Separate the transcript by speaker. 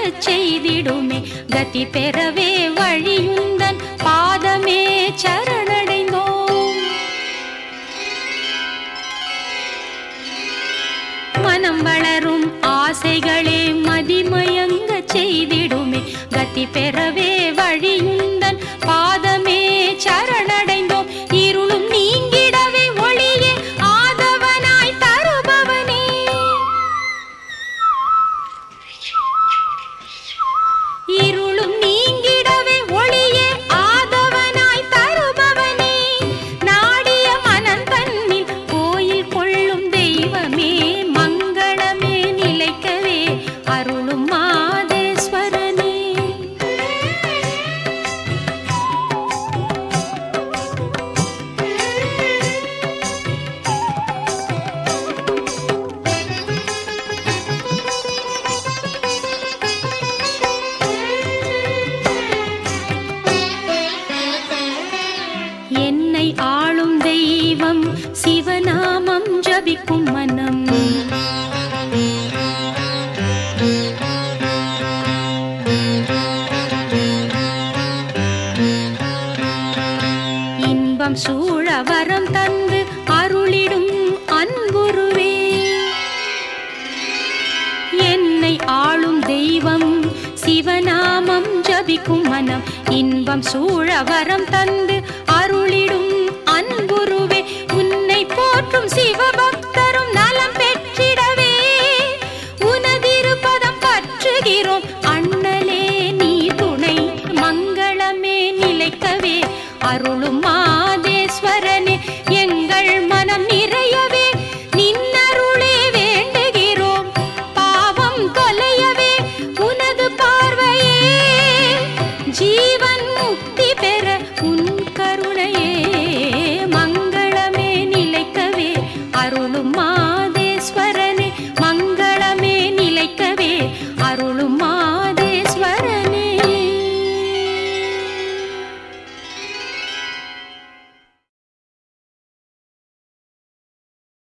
Speaker 1: செய்திடுமே கதி பெறவே வழியுந்தன் பாதமே சரணடைந்தோம் மனம் வளரும் ஆசைகளே மதிமயங்க செய்திடுமே கதி பெறவே வழியுந்தன் பாதமே சரணடைந்தோம் இருளும் நீங்கிடவே ஒளியே ஆதவனாய் தருபவனே இருளும் நீங்கிடவே ஒளியே ஆதவனாய் தருபவனே நாடிய மனம் தன்னில் கோயில் கொள்ளும் தெய்வமே மங்களமே நிலைக்கவே அருளும் மாதேஸ்வரனே என்னை ஆளும் தெய்வம் சிவநாமம் ஜபிக்கும் மனம் இன்பம் சூழ வரம் தந்து அருளிடும் அன்புருவே என்னை ஆளும் தெய்வம் சிவநாமம் ஜபிக்கும் மனம் இன்பம் சூழ வரம் தந்து அருளிடும் அன்புருவே உன்னை போற்றும் சிவபக்தரும் நலம் பெற்றிடவே உனதிருப்பதம் பற்றுகிறோம் அண்ணலே நீ துணை மங்களமே நிலைக்கவே அருளும் மா